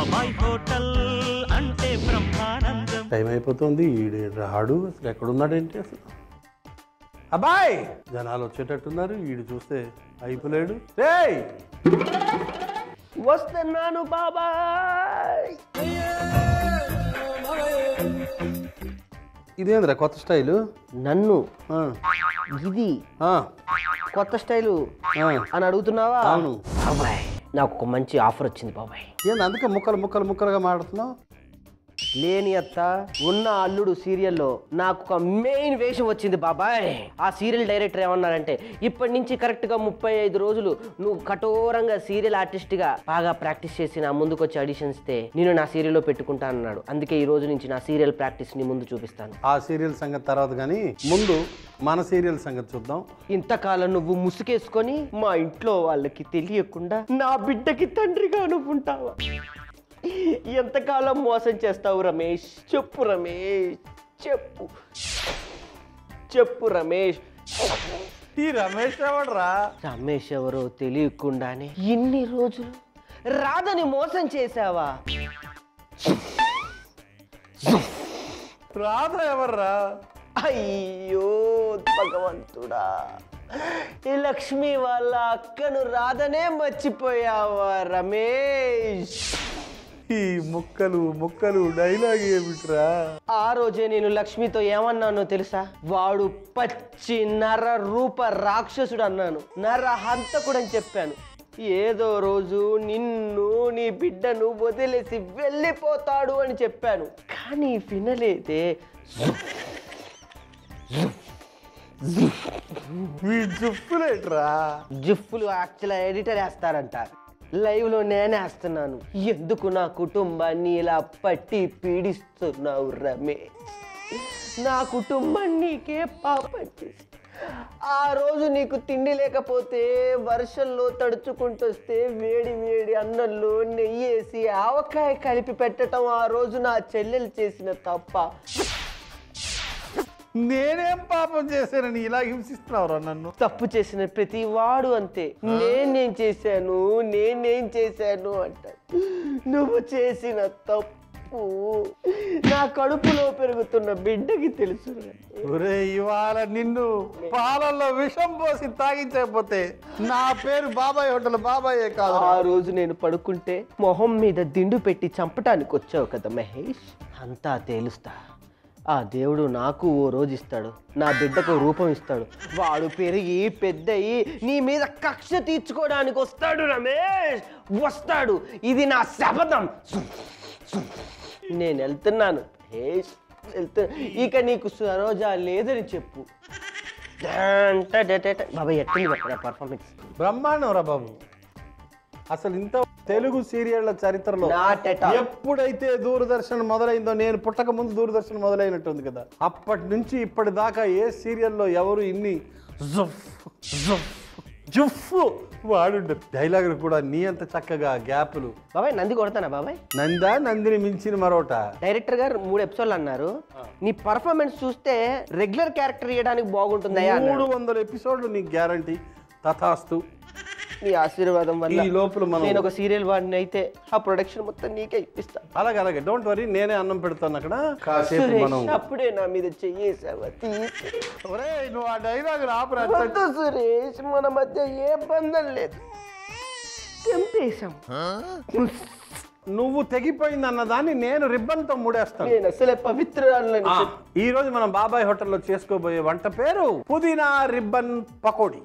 బాబాయ్ హోటల్ అంటే బ్రహ్మానందం టైం అయిపోతుంది ఈడు రాడు అసలు ఎక్కడున్నాడేంటి అసలు అబ్బాయ్ జనాలు వచ్చేటట్టున్నారు ఈడు చూస్తే అయిపోలేడు రేయ్ వస్తున్నాను బాబాయ్ ఇదేంద్రా కొత్త స్టైలు నన్ను ఆ, ఇది ఆ, కొత్త స్టైలు ఆ. అని అడుగుతున్నావా అవును. బాబాయ్ నాకు ఒక మంచి ఆఫర్ వచ్చింది బాబాయ్ ఏంది అందుకే ముక్కలు ముక్కలు ముక్కలుగా మాడుతున్నావు లేని అత్త ఉన్న అల్లుడు సీరియల్లో నాకు ఒక మెయిన్ వేషం వచ్చింది బాబాయ్ ఆ సీరియల్ డైరెక్టర్ ఏమన్నారంటే ఇప్పటి నుంచి కరెక్ట్గా ముప్పై ఐదు రోజులు నువ్వు కఠోరంగా సీరియల్ ఆర్టిస్ట్గా బాగా ప్రాక్టీస్ చేసి నా ముందుకు వచ్చి ఆడిషన్స్ ఇస్తే నేను నా సీరియల్లో పెట్టుకుంటా అన్నాడు అందుకే ఈ రోజు నుంచి నా సీరియల్ ప్రాక్టీస్ ని ముందు చూపిస్తాను ఆ సీరియల్ సంగతి తర్వాత కానీ ముందు మన సీరియల్ సంగతి చూద్దాం ఇంతకాలం నువ్వు ముసుగేసుకొని మా ఇంట్లో వాళ్ళకి తెలియకుండా నా బిడ్డకి తండ్రిగా నువ్వు ఉంటావా ఎంతకాలం మోసం చేస్తావు రమేష్ చెప్పు రమేష్ చెప్పు చెప్పు రమేష్ ఈ రమేష్ ఎవడరా రమేష్ ఎవరో తెలియకుండానే ఇన్ని రోజులు రాదని మోసం చేసావా రాధ ఎవర్రా అయ్యో భగవంతుడా ఈ లక్ష్మి వాళ్ళ అక్కను రాధనే మర్చిపోయావా రమేష్ ఈ ముక్కలు ముక్కలు డైలాగ్ ఏమిట్రా ఆ రోజే నేను లక్ష్మితో ఏమన్నానో తెలుసా వాడు పచ్చి నర రూప రాక్షసుడు అన్నాను నర హంతకుడు అని చెప్పాను ఏదో రోజు నిన్ను నీ బిడ్డను వదిలేసి వెళ్ళిపోతాడు అని చెప్పాను కానీ వినలేదే మీ జుప్పులేట్రా జిఫ్లు యాక్చువల్ ఎడిటర్ వేస్తారంట లైవ్ లో నేనే వేస్తున్నాను ఎందుకు నా కుటుంబాన్ని ఇలా పట్టి పీడిస్తున్నావు రమేష్ నా కుటుంబాన్ని నీకే పాపం చేసి ఆ రోజు నీకు తిండి లేకపోతే వర్షంలో తడుచుకుంటూ వస్తే వేడి వేడి అన్నంలో నెయ్యి వేసి ఆవకాయ కలిపి పెట్టడం ఆ రోజు నా చెల్లెలు చేసిన తప్ప నేనేం పాపం చేశానని ఇలా హింసిస్తున్నావురా నన్ను తప్పు చేసిన ప్రతి వాడు అంతే నేనేం చేశాను నేనేం చేశాను అంటాడు నువ్వు చేసిన తప్పు నా కడుపులో పెరుగుతున్న బిడ్డకి తెలుసు ఒరే ఇవాళ నిన్ను పాలల్లో విషం పోసి తాగించకపోతే నా పేరు బాబాయ్ హోటల్ బాబాయే కాదు ఆ రోజు నేను పడుకుంటే మొహం మీద దిండు పెట్టి చంపటానికి వచ్చావు కదా మహేష్ అంతా తేలుస్తా ఆ దేవుడు నాకు ఓ రోజు ఇస్తాడు నా బిడ్డకు రూపం ఇస్తాడు వాడు పెరిగి పెద్దయి నీ మీద కక్ష తీర్చుకోవడానికి వస్తాడు రమేష్ వస్తాడు ఇది నా శపథం నేను వెళ్తున్నాను మహేష్ వెళ్తున్నా ఇక నీకు సరోజ లేదని చెప్పు బాబాయ్ ఎట్టుంది చెప్పరా పర్ఫార్మెన్స్ బ్రహ్మాండం రా బాబు అసలు ఇంత తెలుగు సీరియళ్ల చరిత్రలో Not at all. ఎప్పుడైతే దూరదర్శన్ మొదలైందో నేను పుట్టక ముందు దూరదర్శన్ మొదలైనట్టుంది కదా అప్పటి నుంచి ఇప్పటిదాకా ఏ సీరియల్లో ఎవరు ఇన్ని జుఫ్ జుఫ్ జుఫ్ వాడుండరు డైలాగులు కూడా నీ అంత చక్కగా గ్యాపులు బాబాయ్ నంది కొడతానా బాబాయ్ నందా నందిని మించిన మరోట డైరెక్టర్ గారు మూడు ఎపిసోడ్లు అన్నారు నీ పర్ఫార్మెన్స్ చూస్తే రెగ్యులర్ క్యారెక్టర్ ఇవ్వడానికి బాగుంటుందయ్యా మూడు అన్నాడు. వందల ఎపిసోడ్లు నీకు గ్యారంటీ తథాస్తు నీ ఆశీర్వాదం వల్ల ఈ లోపల మనం నేను ఒక సీరియల్ వాడిని అయితే ఆ ప్రొడక్షన్ మొత్తం నీకే ఇప్పిస్తా అలాగే అలాగే డోంట్ వరీ నేనే అన్నం పెడతాను అక్కడ కాసేపు మనం సురేష్ అప్పుడే నా మీద చెయ్యేసావా తీసి ఒరేయ్, నువ్వు ఆ డైలాగ్ ఆపరా వద్దు సురేష్ మన మధ్య ఏ బంధం లేదు తెంపేశాం నువ్వు తెగిపోయింది అన్న దాన్ని నేను రిబ్బన్తో ముడేస్తాను నేను అసలే పవిత్రాలని ఆ, ఈ రోజు మనం బాబాయ్ హోటల్లో చేసుకోబోయే వంట పేరు పుదీనా రిబ్బన్ పకోడీ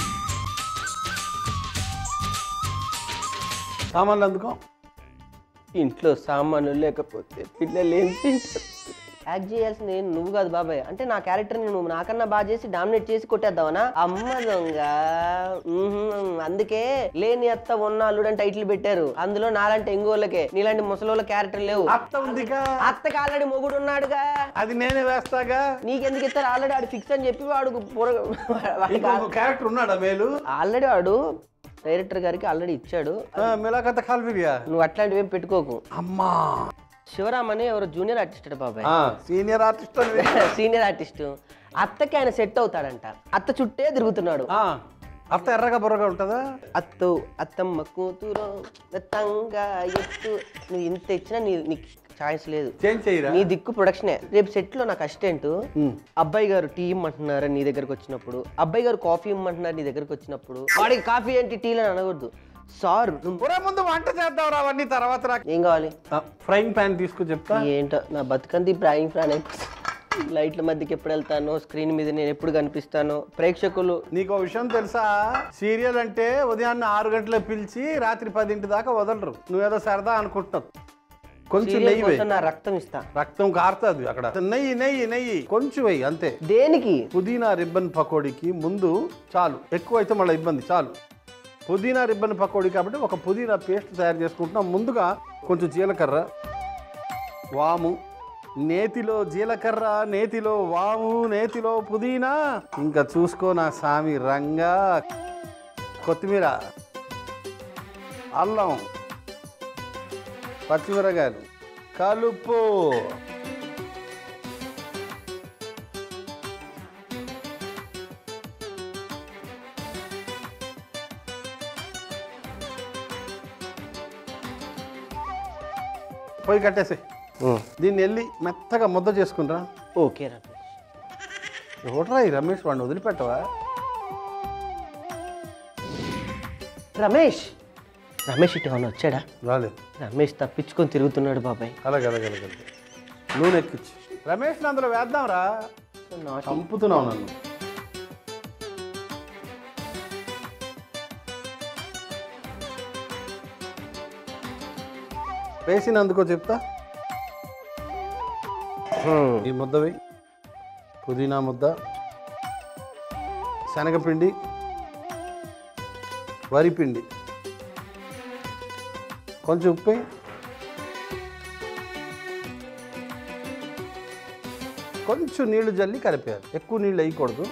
సామాన్లు అందుకో ఇంట్లో సామాన్లు లేకపోతే పిల్లలు ఏం తింటారు యాక్ట్ చేయాల్సిన నేను నువ్వు కాదు బాబాయ్ అంటే నా క్యారెక్టర్ని నువ్వు నాకన్నా బాగా చేసి డామినేట్ చేసి కొట్టేద్దావనా అమ్మ దొంగ మ్మ్హ్మ్. అందుకే లేని అత్త ఉన్న అల్లుడు అని టైటిల్ పెట్టారు అందులో నాలాంటి ఎంగోళ్ళకే నీలాంటి ముసలోళ్ళ క్యారెక్టర్ లేవు అత్త ఉందిగా అత్తకి ఆల్రెడీ మొగుడు ఉన్నాడుగా అది నేనే వేస్తాగా నీకెందుకు ఇస్తారు ఆల్రెడీ ఆడు ఫిక్స్ అని చెప్పి వాడు ఇంకొక క్యారెక్టర్ ఉన్నాడా మేలు ఆల్రెడీ వాడు డైరెక్టర్ గారికి ఆల్రెడీ ఇచ్చాడు ఆ, మిలాఖత ఖాల్విరియా నువ్వు అట్లాంటివి ఏం పెట్టుకోకు అమ్మా శివరామ్ అని ఎవరు జూనియర్ ఆర్టిస్ట్ బాబాయ్ సీనియర్ ఆర్టిస్ట్ సీనియర్ ఆర్టిస్ట్ అత్తకి ఆయన సెట్ అవుతాడంట అత్త చుట్టే తిరుగుతున్నాడు అత్త ఎర్రగా బుర్రగా ఉంటుందా అత్తో అత్తమ్మ కూతురు తంగా ఎత్తు నువ్వు ఇంత ఇచ్చినా నీ నీకు ఛాయిస్ లేదు చేంజ్ చేయరా నీ దిక్కు ప్రొడక్షనే రేపు సెట్ లో నాకు అసిస్టెంట్ అబ్బాయి గారు టీ ఇమ్మంటున్నారు నీ దగ్గరకు వచ్చినప్పుడు అబ్బాయి గారు కాఫీ ఇమ్మంటున్నారు నీ దగ్గరకు వచ్చినప్పుడు వాడికి కాఫీ ఏంటి టీ అని అనకూడదు సార్ నువ్వు- పురా ముందు వంట చేద్దాం అవన్నీ తర్వాత రా ఏం కావాలి ఫ్రైయింగ్ ప్యాన్ తీసుకు చెప్తా ఏంటో నా బతుకంది ప్రాయింగ్ ప్రాణ్ అయిపోతుంది లైట్ల మధ్యకి ఎప్పుడు వెళ్తాను స్క్రీన్ మీద నేను ఎప్పుడు కనిపిస్తాను ప్రేక్షకులు నీకు విషయం తెలుసా సీరియల్ అంటే ఉదయాన్నే ఆరు గంటలకు పిలిచి రాత్రి పదింటి దాకా వదలరు నువ్వేదో సరదా అనుకుంటున్నావు కొంచెం సీరియల్ నెయ్యి వేయి కోసం నా రక్తం ఇస్తా రక్తం కారుతుంది అక్కడ నెయ్యి నెయ్యి నెయ్యి కొంచెం వెయ్యి అంతే దేనికి పుదీనా రిబ్బన్ పకోడీకి ముందు చాలు ఎక్కువ అయితే మళ్ళీ ఇబ్బంది చాలు పుదీనా రిబ్బన్ పకోడీ కాబట్టి ఒక పుదీనా పేస్ట్ తయారు చేసుకుంటున్నాం ముందుగా కొంచెం జీలకర్ర వాము నేతిలో జీలకర్ర నేతిలో వాము నేతిలో పుదీనా ఇంకా చూసుకో నా సామి రంగా కొత్తిమీర అల్లం పచ్చిమిరకాయలు కలుపు పోయి కట్టేసి దీన్ని వెళ్ళి మెత్తగా ముద్ద చేసుకుంటా ఓకే రమేష్ ఎవడరా ఈ రమేష్ వాడిని వదిలిపెట్టవా రమేష్ రమేష్ ఇటు ఏమన్నా వచ్చాడా రాలేదు రమేష్ తప్పించుకొని తిరుగుతున్నాడు బాబాయ్ అలాగే అలాగే అలాగే అలాగే. నూనె ఎక్కించి రమేష్ అందులో వేద్దాంరా నాట్ చంపుతున్నావు నన్ను వేసినందుకో చెప్తా ఈ ముద్ద వేయి పుదీనా ముద్ద శనగపిండి వరిపిండి కొంచెం ఉప్పు వేయి. కొంచెం నీళ్లు జల్లి కలిపేయాలి ఎక్కువ నీళ్ళు వేయకూడదు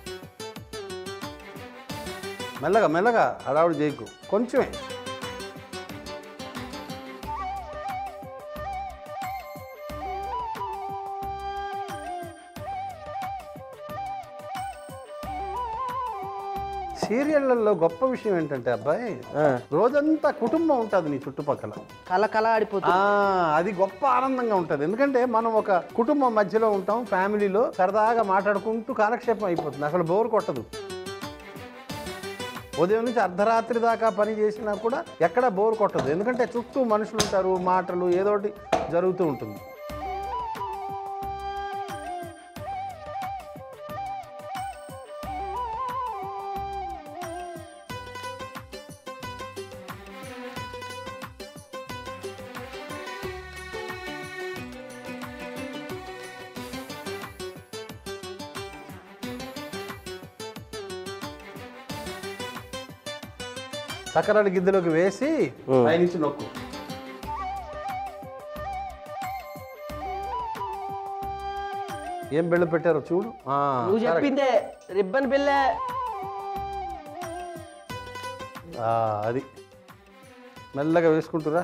మెల్లగా మెల్లగా హడావుడి చేయకు కొంచెమే సీరియళ్లలో గొప్ప విషయం ఏంటంటే అబ్బాయి రోజంతా కుటుంబం ఉంటుంది నీ చుట్టుపక్కల కల కల ఆడిపోతుంది ఆ, అది గొప్ప ఆనందంగా ఉంటుంది ఎందుకంటే మనం ఒక కుటుంబం మధ్యలో ఉంటాం ఫ్యామిలీలో సరదాగా మాట్లాడుకుంటూ కాలక్షేపం అయిపోతుంది అసలు బోర్ కొట్టదు ఉదయం నుంచి అర్ధరాత్రి దాకా పని చేసినా కూడా ఎక్కడ బోర్ కొట్టదు ఎందుకంటే చుట్టూ మనుషులు ఉంటారు మాటలు ఏదో ఒకటి జరుగుతూ ఉంటుంది చక్రాల గిద్దెలోకి వేసి పైనుంచి నొక్కు ఏం బిళ్ళ పెట్టారో చూడు ఆ, నువ్వు correct. చెప్పిందే రిబ్బన్ బిల్లే ఆ, అది మెల్లగా వేసుకుంటురా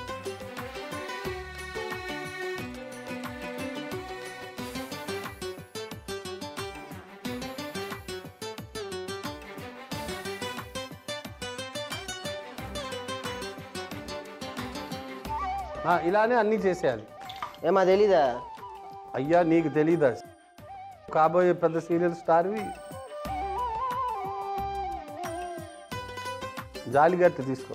ఆ, ఇలానే అన్నీ చేసేయాలి ఏమా తెలీదా అయ్యా నీకు తెలీదా కాబోయే పెద్ద సీరియల్ స్టార్వి జాలిగట్టి తీసుకో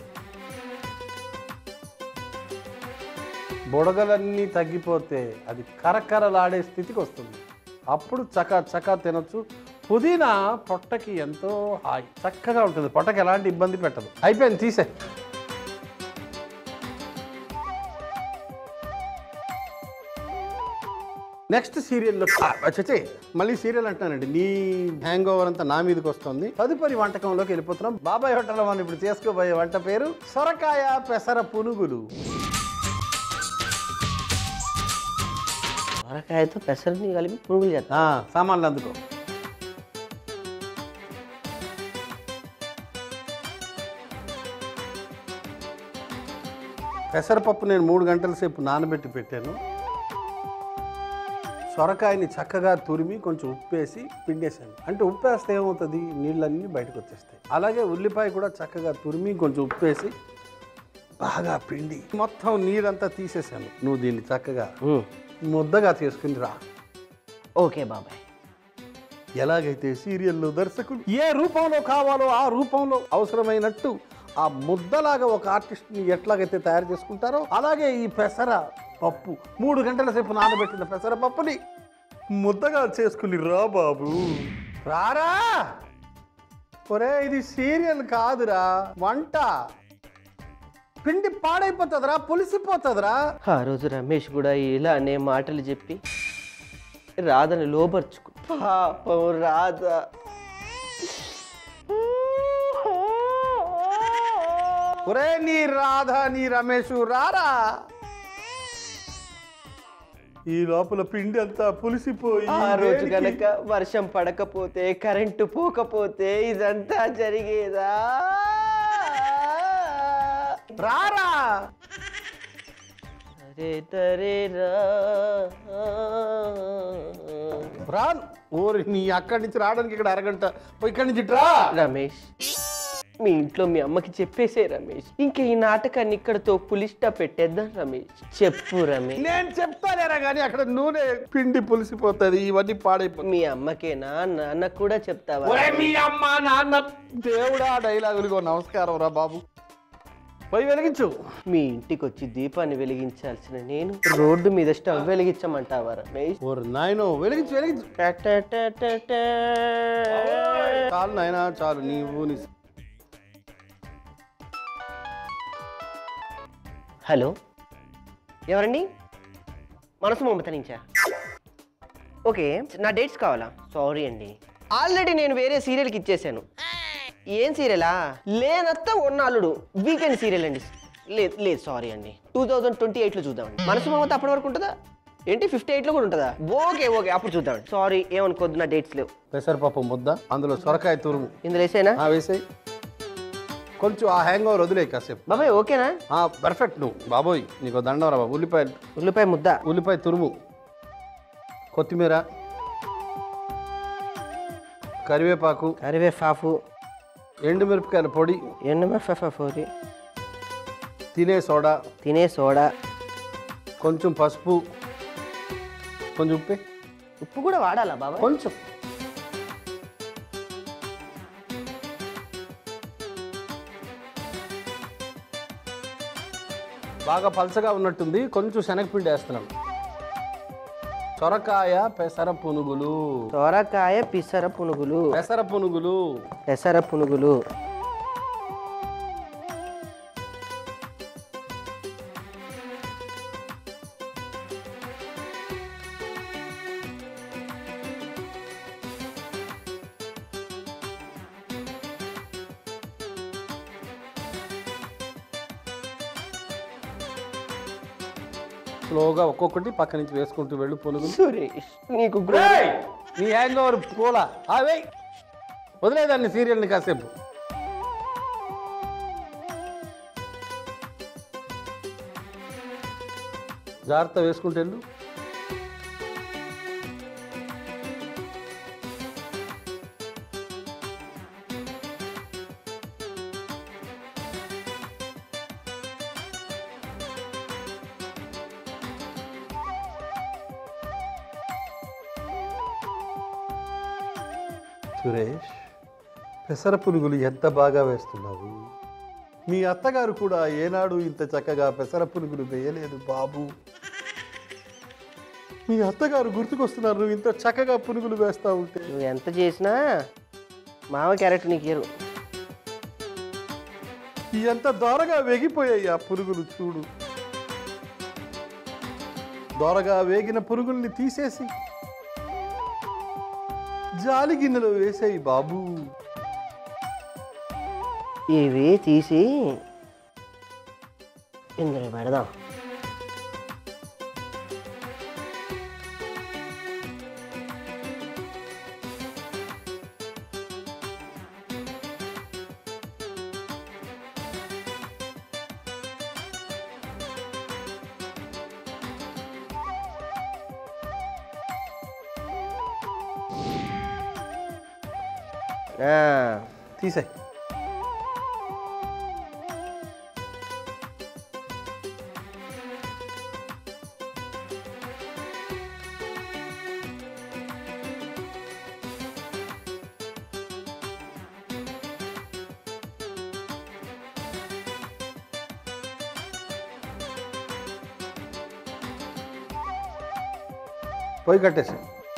బుడగలన్నీ తగ్గిపోతే అది కరకరలాడే స్థితికి వస్తుంది అప్పుడు చక చక తినొచ్చు పుదీనా పొట్టకి ఎంతో హాయి చక్కగా ఉంటుంది పొట్టకి ఎలాంటి ఇబ్బంది పెట్టదు అయిపోయింది తీసే నెక్స్ట్ సీరియల్లో చచ్చే మళ్ళీ సీరియల్ అంటున్నానండి నీ హ్యాంగ్ ఓవర్ అంతా నా మీదకి వస్తుంది తదుపరి వంటకంలోకి వెళ్ళిపోతున్నాం బాబాయ్ హోటల్లో మనం ఇప్పుడు చేసుకోబోయే వంట పేరు సొరకాయ పెసర పునుగులు సొరకాయతో పెసరని కలిపి పునుగులు చేస్తా ఆ, సామాన్లు అందుకో పెసరపప్పు నేను మూడు గంటల సేపు నానబెట్టి పెట్టాను సొరకాయని చక్కగా తురిమి కొంచెం ఉప్పేసి పిండేసాను అంటే ఉప్పేస్తే ఏమవుతుంది నీళ్ళన్నీ బయటకు వచ్చేస్తాయి అలాగే ఉల్లిపాయ కూడా చక్కగా తురిమి కొంచెం ఉప్పేసి బాగా పిండి మొత్తం నీరంతా తీసేసాను నువ్వు దీన్ని చక్కగా ముద్దగా చేసుకుని రా ఓకే బాబాయ్ ఎలాగైతే సీరియల్లో దర్శకులు ఏ రూపంలో కావాలో ఆ రూపంలో అవసరమైనట్టు ఆ ముద్దలాగా ఒక ఆర్టిస్ట్ని ఎట్లాగైతే తయారు చేసుకుంటారో అలాగే ఈ పెసర పప్పు మూడు గంటల సేపు నానబెట్టిన పెసర పప్పుని ముద్దగా చేసుకుని రా బాబు రారా ఒరే ఇది సీరియల్ కాదురా వంట పిండి పాడైపోతుందిరా పులిసిపోతుందిరా ఆ రోజు రమేష్ కూడా ఇలానే మాటలు చెప్పి రాధని లోపరుచుకు పాపం రాధ ఒరే నీ రాధ నీ రమేష్ రారా ఈ లోపల పిండి అంతా పులిసిపోయి ఆ రోజు వేడికి- గనక వర్షం పడకపోతే కరెంటు పోకపోతే ఇదంతా జరిగేదా రారా అరే తరే రా రాను ఓరి నీ అక్కడి నుంచి రావడానికి ఇక్కడ అరగంట పోయి ఇక్కడి నుంచి ఇటు రా రమేష్ మీ ఇంట్లో మీ అమ్మకి చెప్పేసే రమేష్ ఇంకా ఈ నాటకాన్ని ఇక్కడతో పులిస్టా పెట్టేద్దాం రమేష్ చెప్పు రమేష్ నేను చెప్తానేరా కానీ అక్కడ నూనె పిండి పులిసిపోతుంది ఇవన్నీ పాడైపోతుంది మీ అమ్మకేనా నాన్న కూడా చెప్తావా ఒరే మీ అమ్మ నాన్న దేవుడా డైలాగులుగో నమస్కారం రా బాబు పోయి వెలిగించు మీ ఇంటికి వచ్చి దీపాన్ని వెలిగించాల్సిన నేను రోడ్డు మీద స్టవ్ వెలిగించమంటావా రమేష్ ఓరి నాయనో వెలిగించు వెలిగించు టటటటట. చాలు నాయనా చాలు నీవు నీ హలో ఎవరండి మనసు మమత నుంచా ఓకే నా డేట్స్ కావాలా సారీ అండి ఆల్రెడీ నేను వేరే సీరియల్కి ఇచ్చేసాను ఏం సీరియలా లేనత్త ఉన్నాళ్ళుడు వీకెండ్ సీరియల్ అండి లేదు లేదు సారీ అండి టూ థౌజండ్ ట్వంటీ ఎయిట్లో చూద్దామండి మనసు మమత అప్పటి వరకు ఉంటుందా ఏంటి ఫిఫ్టీ ఎయిట్లో కూడా ఉంటుందా ఓకే ఓకే అప్పుడు చూద్దామండి సారీ ఏమనుకోద్దు నా డేట్స్ లేవు పెసరపప్పు ముద్ద అందులో సొరకాయ తురుము ఇందులో వేసేనా ఆ వేసేయి కొంచెం ఆ హ్యాంగ్ ఓవర్ వదిలే కాసేపు బాబాయ్ ఓకేనా ఆ, పర్ఫెక్ట్ నువ్వు బాబోయ్ నీకు దండం రా బాబు ఉల్లిపాయలు ఉల్లిపాయ ముద్ద ఉల్లిపాయ తురుము కొత్తిమీర కరివేపాకు కరివేపాకు ఎండుమిరపకాయల పొడి ఎండుమిరపకాయ తినే సోడా తినే సోడా కొంచెం పసుపు కొంచెం ఉప్పే ఉప్పు కూడా వాడాలా బాబా కొంచెం బాగా పలచగా ఉన్నట్టుంది కొంచెం శనగపిండి వేస్తున్నాం సొరకాయ పెసర పునుగులు సొరకాయ పిసర పునుగులు పెసర పునుగులు పెసర పునుగులు స్లోగా ఒక్కొక్కటి పక్క నుంచి వేసుకుంటూ వెళ్ళు పునుగులు సురేష్ నీకు ఏయ్! నీ హ్యాంగ్ ఓవర్ పూల అవే వదిలేదాన్ని సీరియల్ని కాసేపు జాగ్రత్త వేసుకుంటే వెళ్ళు సురేష్ పెసర పునుగులు ఎంత బాగా వేస్తున్నావు మీ అత్తగారు కూడా ఏనాడు ఇంత చక్కగా పెసర పునుగులు వేయలేదు బాబు మీ అత్తగారు గుర్తుకొస్తున్నారు నువ్వు ఇంత చక్కగా పునుగులు వేస్తా ఉంటే నువ్వు ఎంత చేసినా మామ క్యారెక్టర్ నీకు ఇయ్యరు ఎంత దోరగా వేగిపోయాయి ఆ పురుగులు చూడు దోరగా వేగిన పురుగుల్ని తీసేసి జాలి గిన్నెలో వేసాయి బాబు ఇవి తీసి ఇందులో పెడదాం ఆ, తీసే పోయి కట్టేసి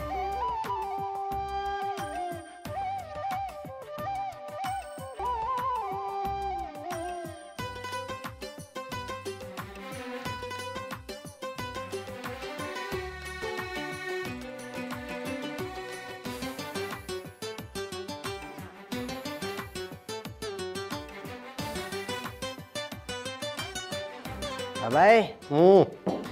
బాబాయ్ ఉమ్.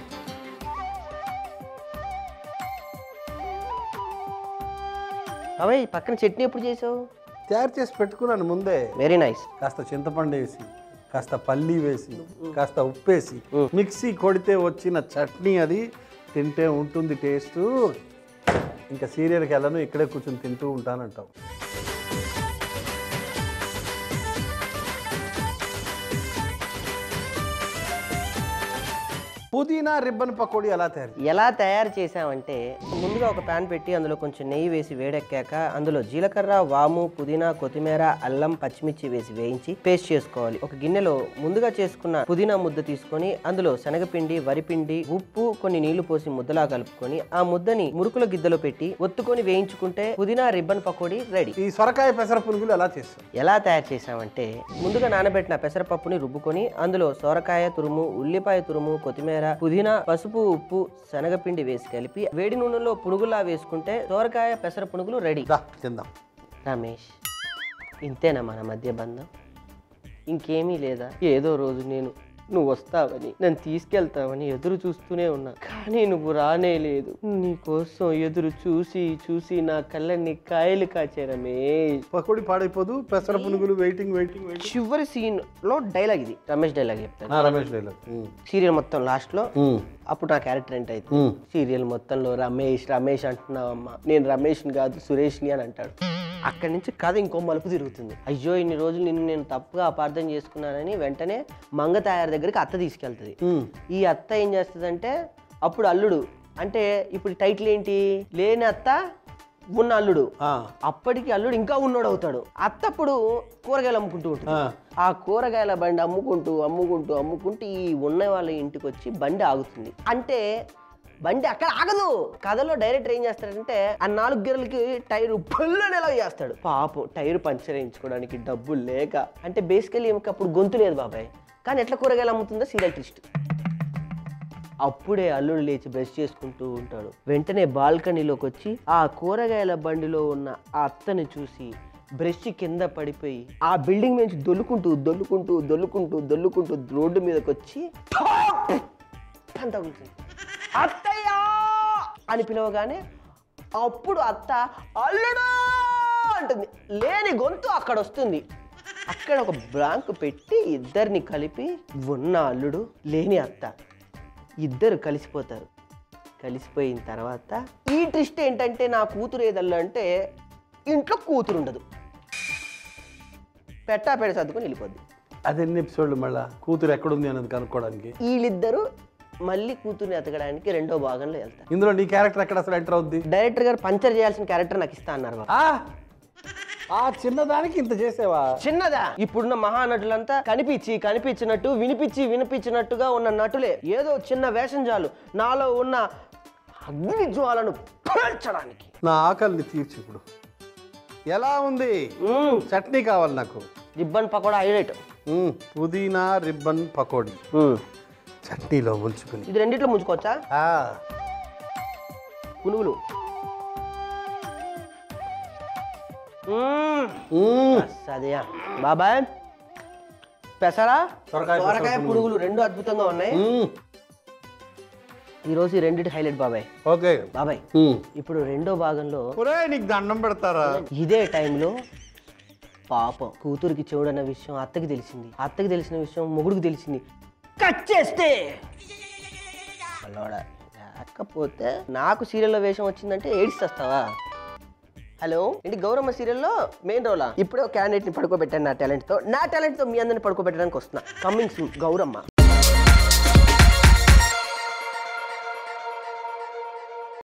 బాబాయ్ పక్కన చట్నీ ఎప్పుడు చేసావు తయారు చేసి పెట్టుకున్నాను ముందే వెరీ నైస్ కాస్త చింతపండు వేసి కాస్త పల్లి వేసి కాస్త ఉప్పు వేసి మిక్సీ కొడితే వచ్చిన చట్నీ అది తింటే ఉంటుంది టేస్ట్ ఇంకా సీరియల్కి వెళ్ళను ఇక్కడే కూర్చొని తింటూ ఉంటానంటావు పుదీనా రిబ్బన్ పకోడీ ఎలా తయారు చేయాలి? ఎలా తయారు చేసామంటే ముందుగా ఒక ప్యాన్ పెట్టి అందులో కొంచెం నెయ్యి వేసి వేడెక్కాక అందులో జీలకర్ర వాము పుదీనా కొత్తిమీర అల్లం పచ్చిమిర్చి వేసి వేయించి పేస్ట్ చేసుకోవాలి ఒక గిన్నెలో ముందుగా చేసుకున్న పుదీనా ముద్ద తీసుకొని అందులో శనగపిండి వరిపిండి ఉప్పు కొన్ని నీళ్లు పోసి ముద్దలా కలుపుకొని ఆ ముద్దని మురుకుల గిద్దలో పెట్టి ఒత్తుకొని వేయించుకుంటే పుదీనా రిబ్బన్ పకోడీ రెడీ ఈ సొరకాయ పెసర పునుగులు ఎలా చేస్తాం ఎలా తయారు చేసామంటే ముందుగా నానబెట్టిన పెసరపప్పుని రుబ్బుకొని అందులో సొరకాయ తురుము ఉల్లిపాయ తురుము కొత్తిమీర పుదీనా పసుపు ఉప్పు శనగపిండి వేసి కలిపి వేడి నూనెలో పునుగులా వేసుకుంటే సొరకాయ పెసర పునుగులు రెడీ రా తిందాం రమేష్ ఇంతేనా మన మధ్య బంధం ఇంకేమీ లేదా ఏదో రోజు నేను నువ్వు వస్తావని నన్ను తీసుకెళ్తావని ఎదురు చూస్తూనే ఉన్నా కానీ నువ్వు రానే లేదు నీ కోసం ఎదురు చూసి చూసి నా కళ్ళని కాయలు కాచే రమేష్ పకోడీ పాడైపోదు పెసర పునుగులు వెయిటింగ్ వెయిటింగ్ వెయిటింగ్ చివరి సీన్ లో డైలాగ్ ఇది రమేష్ డైలాగ్ చెప్తాను రమేష్ డైలాగ్ సీరియల్ మొత్తం లాస్ట్ లో అప్పుడు నా క్యారెక్టర్ ఏంటి అయితే సీరియల్ మొత్తంలో రమేష్ రమేష్ అంటున్నావమ్మా నేను రమేష్ని కాదు సురేష్ని అని అంటాడు అక్కడి నుంచి కథ ఇంకో మలుపు తిరుగుతుంది అయ్యో ఇన్ని రోజులు నిన్ను నేను తప్పుగా అపార్థం చేసుకున్నానని వెంటనే మంగ తయారు దగ్గరికి అత్త తీసుకెళ్తుంది ఈ అత్త ఏం చేస్తుందంటే అప్పుడు అల్లుడు అంటే ఇప్పుడు టైటిల్ ఏంటి లేని అత్త ఉన్న అల్లుడు అప్పటికి అల్లుడు ఇంకా ఉన్నోడు అవుతాడు అత్త అప్పుడు కూరగాయలు అమ్ముకుంటూ ఉంటుంది ఆ కూరగాయల బండి అమ్ముకుంటూ అమ్ముకుంటూ అమ్ముకుంటూ ఈ ఉన్న వాళ్ళ ఇంటికి వచ్చి బండి ఆగుతుంది అంటే బండి అక్కడ ఆగదు కథలో డైరెక్టర్ ఏం చేస్తాడంటే ఆ నాలుగు గిర్రలకి టైర్ పళ్ళనేలా చేస్తాడు పాపం టైర్ పంచర్ వేయించుకోవడానికి డబ్బులు లేక అంటే బేసికలీ ఈమెకి అప్పుడు గొంతు లేదు బాబాయ్ కానీ ఎట్లా కూరగాయలు అమ్ముతుందో సీరియల్ ట్విస్ట్ అప్పుడే అల్లుడు లేచి బ్రష్ చేసుకుంటూ ఉంటాడు వెంటనే బాల్కనీలోకి వచ్చి ఆ కూరగాయల బండిలో ఉన్న ఆ అత్తని చూసి బ్రష్ కింద పడిపోయి ఆ బిల్డింగ్ నుంచి దొల్లుకుంటూ దొల్లుకుంటూ దొల్లుకుంటూ దొల్లుకుంటూ రోడ్డు మీదకి వచ్చి ఠాప్ అని తగులుతుంది అత్తయ్యా అని పిలవగానే అప్పుడు అత్త అల్లుడు అంటుంది లేని గొంతు అక్కడ వస్తుంది అక్కడ ఒక బ్లాంక్ పెట్టి ఇద్దరిని కలిపి ఉన్న అల్లుడు లేని అత్త ఇద్దరు కలిసిపోతారు కలిసిపోయిన తర్వాత ఈ ట్విస్ట్ ఏంటంటే నా కూతురు ఏదల్లా అంటే ఇంట్లో కూతురు ఉండదు పెట్టా పెడ సర్దుకొని వెళ్ళిపోద్ది అది ఎన్ని ఎపిసోడ్లు మళ్ళా కూతురు ఎక్కడుంది అన్నది కనుక్కోవడానికి వీళ్ళిద్దరూ మళ్ళీ కూతుర్ని ఎతకడానికి రెండో భాగంలో వెళ్తారు ఇందులో నీ క్యారెక్టర్ ఎక్కడ అసలు ఎంటర్ అవుద్ది డైరెక్టర్ గారు పంచర్ చేయాల్సిన క్యారెక్టర్ నాకు ఇస్తా అన్నారు బాబు. ఆ ఆ చిన్నదానికి ఇంత చేసేవా చిన్నదా ఇప్పుడున్న మహానటులంతా కనిపించి కనిపించినట్టు వినిపించి వినిపించినట్టుగా ఉన్న నటులే ఏదో చిన్న వేషం చాలు నాలో ఉన్న అగ్ని జ్వాలను పేల్చడానికి నా ఆకలిని తీర్చి ఇప్పుడు ఎలా ఉంది చట్నీ కావాలి నాకు రిబ్బన్ పకోడా హైలైట్ మ్మ్. పుదీనా రిబ్బన్ పకోడీ చట్నీలో ముంచుకుని ఇది రెండిట్లో ముంచుకోవచ్చా ఆ, పునుగులు మ్మ్. మ్మ్. అసదియా బాబాయ్ పెసరా సొరకాయ పెసర సొరకాయ పునుగులు రెండు అద్భుతంగా ఉన్నాయి మ్మ్. ఈ రోజు ఈ రెండిటి హైలైట్ బాబాయ్ ఓకే బాబాయ్ మ్మ్. ఇప్పుడు రెండో భాగంలో ఒరేయ్, నీకు దండం పెడతారా ఇదే టైంలో పాపం కూతురికి చెవుడన్న విషయం అత్తకి తెలిసింది అత్తకి తెలిసిన విషయం మొగుడికి తెలిసింది కట్ చేస్తే అల్లోడా లేకపోతే నాకు సీరియల్లో వేషం వచ్చిందంటే ఏడిస్తావా హలో ఏంటి గౌరమ్మ సీరియల్లో మెయిన్ రోలా ఇప్పుడే ఒక క్యాండిడేట్ ని పడుకోబెట్టాను నా టాలెంట్ తో నా టాలెంట్ తో మీ అందరిని పడుకోబెట్టడానికి వస్తున్నా కమింగ్ సూన్ గౌరమ్మ